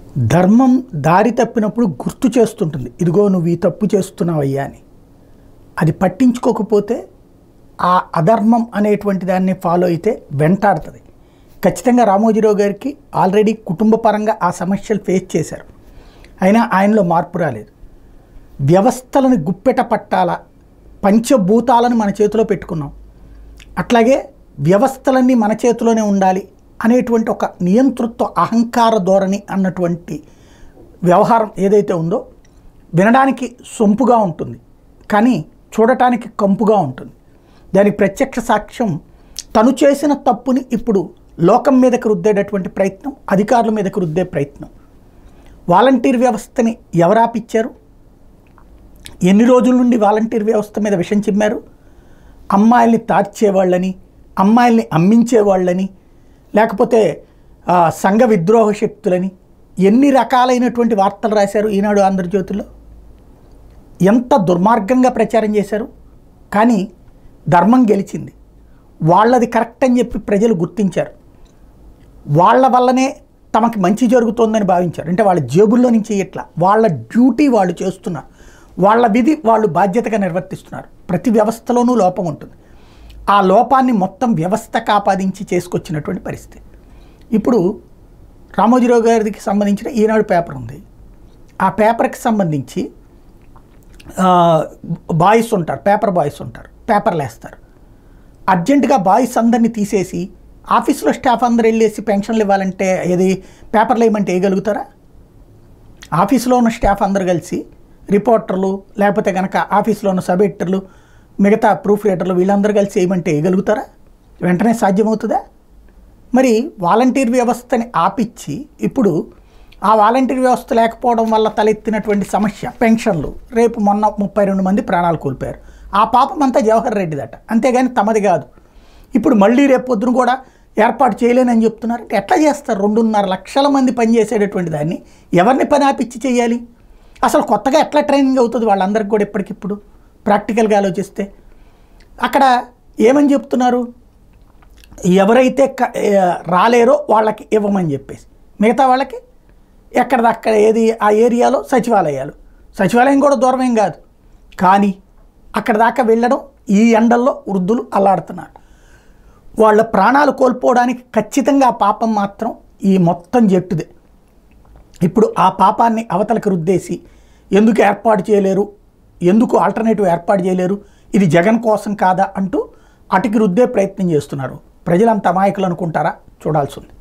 ధర్మం దారి తప్పినప్పుడు గుర్తు చేస్తుంటుంది ఇదిగో నువ్వు ఈ తప్పు చేస్తున్నావయ్యా అని అది పట్టించుకోకపోతే ఆ అధర్మం అనేటువంటి దాన్ని ఫాలో అయితే వెంటాడుతుంది ఖచ్చితంగా రామోజీరావు గారికి ఆల్రెడీ కుటుంబ పరంగా ఆ సమస్యలు ఫేస్ చేశారు అయినా ఆయనలో మార్పు రాలేదు వ్యవస్థలను గుప్పెట పట్టాల పంచభూతాలను మన చేతిలో పెట్టుకున్నాం అట్లాగే వ్యవస్థలన్నీ మన చేతిలోనే ఉండాలి అనేటువంటి ఒక నియంతృత్వ అహంకార ధోరణి అన్నటువంటి వ్యవహారం ఏదైతే ఉందో వినడానికి సొంపుగా ఉంటుంది కానీ చూడటానికి కంపుగా ఉంటుంది దానికి ప్రత్యక్ష సాక్ష్యం తను చేసిన తప్పుని ఇప్పుడు లోకం మీదకి రుద్దేటటువంటి ప్రయత్నం అధికారుల మీదకి రుద్దే ప్రయత్నం వాలంటీర్ వ్యవస్థని ఎవరాపిచ్చారు ఎన్ని రోజుల నుండి వాలంటీర్ వ్యవస్థ మీద విషం చిమ్మారు అమ్మాయిల్ని తార్చేవాళ్ళని అమ్మాయిల్ని అమ్మించేవాళ్ళని లేకపోతే ఆ, సంఘ విద్రోహ శక్తులని ఎన్ని రకాలైనటువంటి వార్తలు రాశారు ఈనాడు ఆంధ్రజ్యోతిలో ఎంత దుర్మార్గంగా ప్రచారం చేశారు కానీ ధర్మం గెలిచింది వాళ్ళది కరెక్ట్ అని చెప్పి ప్రజలు గుర్తించారు వాళ్ళ వల్లనే తమకి మంచి జరుగుతోందని భావించారు అంటే వాళ్ళ జేబుల్లో నుంచి ఇట్లా వాళ్ళ డ్యూటీ వాళ్ళు చేస్తున్నారు వాళ్ళ విధి వాళ్ళు బాధ్యతగా నిర్వర్తిస్తున్నారు ప్రతి వ్యవస్థలోనూ లోపం ఉంటుంది ఆ లోపాన్ని మొత్తం వ్యవస్థకు ఆపాదించి చేసుకొచ్చినటువంటి పరిస్థితి ఇప్పుడు రామోజీరావు గారికి సంబంధించిన ఈనాడు పేపర్ ఉంది ఆ పేపర్కి సంబంధించి ఆ, బాయ్స్ ఉంటారు పేపర్ బాయ్స్ ఉంటారు పేపర్లు వేస్తారు అర్జెంటుగా బాయ్స్ అందరినీ తీసేసి ఆఫీస్లో స్టాఫ్ అందరు వెళ్ళేసి పెన్షన్లు ఇవ్వాలంటే ఏది పేపర్లు వేయమంటే వేయగలుగుతారా ఆఫీస్లో ఉన్న స్టాఫ్ అందరు కలిసి రిపోర్టర్లు లేకపోతే కనుక ఆఫీస్లో ఉన్న సబ్ ఎడిటర్లు మిగతా ప్రూఫ్ రీడర్లు వీళ్ళందరూ కలిసి వేయమంటే వేయగలుగుతారా వెంటనే సాధ్యమవుతుందా మరి వాలంటీర్ వ్యవస్థని ఆపిచ్చి ఇప్పుడు ఆ వాలంటీర్ వ్యవస్థ లేకపోవడం వల్ల తలెత్తినటువంటి సమస్య పెన్షన్లు రేపు మొన్న ముప్పై రెండు మంది ప్రాణాలు కోల్పోయారు ఆ పాపం అంతా జవహర్ రెడ్డిదట అంతేగాని తమది కాదు ఇప్పుడు మళ్ళీ రేపు పొద్దున కూడా ఏర్పాటు చేయలేనని చెప్తున్నారు అంటే ఎట్లా చేస్తారు రెండున్నర లక్షల మంది పనిచేసేటటువంటి దాన్ని ఎవరిని పని ఆపిచ్చి చేయాలి అసలు కొత్తగా ఎట్లా ట్రైనింగ్ అవుతుంది వాళ్ళందరికీ కూడా ఇప్పటికిప్పుడు ప్రాక్టికల్గా ఆలోచిస్తే అక్కడ ఏమని చెప్తున్నారు ఎవరైతే క- ఏ, రాలేరో వాళ్ళకి ఇవ్వమని చెప్పేసి మిగతా వాళ్ళకి ఎక్కడిదక్కడ ఏది ఆ ఏరియాలో సచివాలయాలు సచివాలయం కూడా దూరమేం కాదు కానీ అక్కడ దాకా వెళ్ళడం ఈ ఎండల్లో వృద్ధులు అల్లాడుతున్నారు వాళ్ళ ప్రాణాలు కోల్పోవడానికి ఖచ్చితంగా ఆ పాపం మాత్రం ఈ మొత్తం జట్టుదే ఇప్పుడు ఆ పాపాన్ని అవతలకు రుద్దేసి ఎందుకు ఏర్పాటు చేయలేరు ఎందుకు ఆల్టర్నేటివ్ ఏర్పాటు చేయలేరు ఇది జగన్ కోసం కాదా అంటూ అటుకి రుద్దే ప్రయత్నం చేస్తున్నారు ప్రజలంత అమాయకులు అనుకుంటారా చూడాల్సి ఉంది